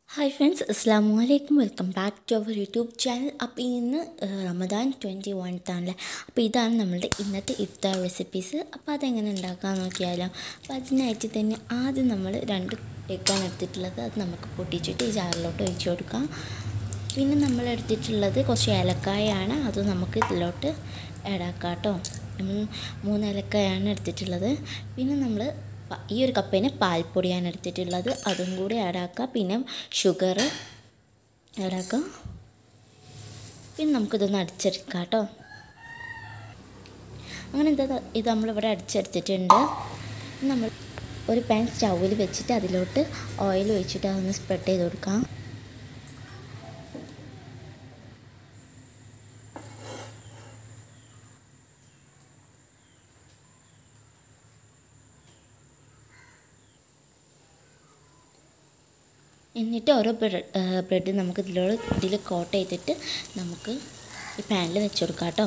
hi friends അസ്സാം വലൈക്കും welcome back to our YouTube channel അപ്പോൾ ഇന്ന് ഏഹ്, റമദാൻ ട്വൻറ്റി വൺത്താണല്ലേ അപ്പോൾ ഇതാണ് നമ്മളുടെ ഇന്നത്തെ ഇഫ്താർ റെസിപ്പീസ് അപ്പോൾ അതെങ്ങനെ ഉണ്ടാക്കാമെന്ന് നോക്കിയാലോ അപ്പോൾ അതിനായിട്ട് തന്നെ ആദ്യം നമ്മൾ രണ്ട് എഗ്ഗാണ് എടുത്തിട്ടുള്ളത് അത് നമുക്ക് പൊട്ടിച്ചിട്ട് ഈ ജാറിലോട്ട് ഒഴിച്ചു കൊടുക്കാം പിന്നെ നമ്മൾ എടുത്തിട്ടുള്ളത് കുറച്ച് ഏലക്കായാണ് അത് നമുക്ക് ഇതിലോട്ട് ആഡാക്കാം കേട്ടോ നമ്മൾ മൂന്ന് ഏലക്കായാണ് എടുത്തിട്ടുള്ളത് പിന്നെ നമ്മൾ പ- ഈ ഒരു കപ്പിന് പാൽപ്പൊടിയാണ് എടുത്തിട്ടുള്ളത് അതും കൂടി ആഡാക്കുക പിന്നെ ഷുഗർ ആഡാക്കുക പിന്നെ നമുക്കിതൊന്ന് അടിച്ചെടുക്കാം കേട്ടോ അങ്ങനെ എന്താ ഇത് നമ്മളിവിടെ അടിച്ചെടുത്തിട്ടുണ്ട് ഇനി നമ്മൾ ഒരു പാൻ സ്റ്റൗവിൽ വെച്ചിട്ട് അതിലോട്ട് ഓയിൽ ഒഴിച്ചിട്ട് അതൊന്ന് സ്പ്രെഡ് ചെയ്ത് കൊടുക്കാം എന്നിട്ട് ഓരോ ബ്രെഡ് ബ്രെഡ് നമുക്ക് ഇതിലൂടെ ഇതിൽ കോട്ട് ചെയ്തിട്ട് നമുക്ക് ഈ പാനിൽ വെച്ച് കൊടുക്കാം കേട്ടോ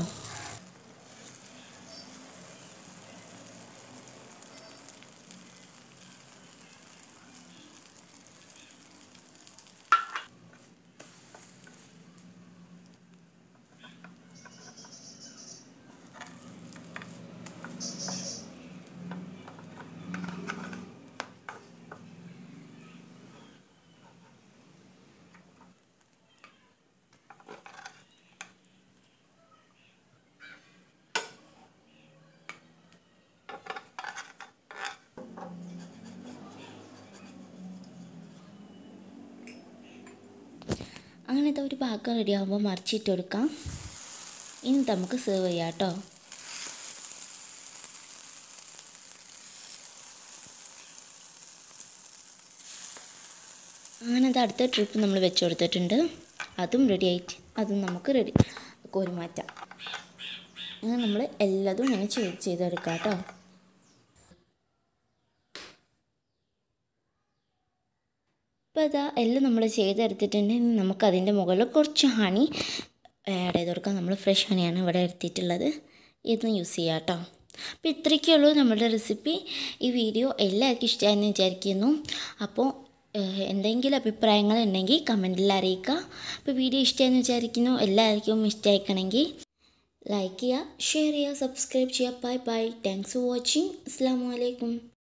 അങ്ങനത്തെ ഒരു ഭാഗം റെഡി ആകുമ്പോൾ മറിച്ചിട്ട് കൊടുക്കാം ഇനി നമുക്ക് സെർവ് ചെയ്യാം കേട്ടോ അങ്ങനെ അത് അടുത്ത ട്രിപ്പ് നമ്മൾ വെച്ച് കൊടുത്തിട്ടുണ്ട് അതും റെഡി ആയിട്ട് അതും നമുക്ക് റെഡി കോരി മാറ്റാം അങ്ങനെ നമ്മൾ എല്ലാതും ഇങ്ങനെ ചെയ്ത് ചെയ്തെടുക്കാം കേട്ടോ അപ്പോൾ ഇതാ എല്ലാം നമ്മൾ ചെയ്തെടുത്തിട്ടുണ്ട് ഇനി നമുക്ക് അതിൻ്റെ മുകളിൽ കുറച്ച് ഹണി ആഡ് ചെയ്ത് കൊടുക്കാം നമ്മൾ ഫ്രഷ് ഹണിയാണ് ഇവിടെ എടുത്തിട്ടുള്ളത് ഇതൊന്ന് യൂസ് ചെയ്യാം കേട്ടോ അപ്പോൾ ഇത്രയൊക്കെ ഉള്ളൂ നമ്മുടെ റെസിപ്പി ഈ വീഡിയോ എല്ലാവർക്കും ഇഷ്ടമായെന്ന് വിചാരിക്കുന്നു അപ്പോൾ ഏഹ്, എന്തെങ്കിലും അഭിപ്രായങ്ങൾ ഉണ്ടെങ്കിൽ കമൻറ്റിൽ അറിയിക്കുക അപ്പോൾ വീഡിയോ ഇഷ്ടമായെന്ന് വിചാരിക്കുന്നു എല്ലാവർക്കും ഇഷ്ടമായിക്കണമെങ്കിൽ ലൈക്ക് ചെയ്യുക ഷെയർ ചെയ്യുക സബ്സ്ക്രൈബ് ചെയ്യുക bye bye thanks for watching അസ്സാം വലൈക്കും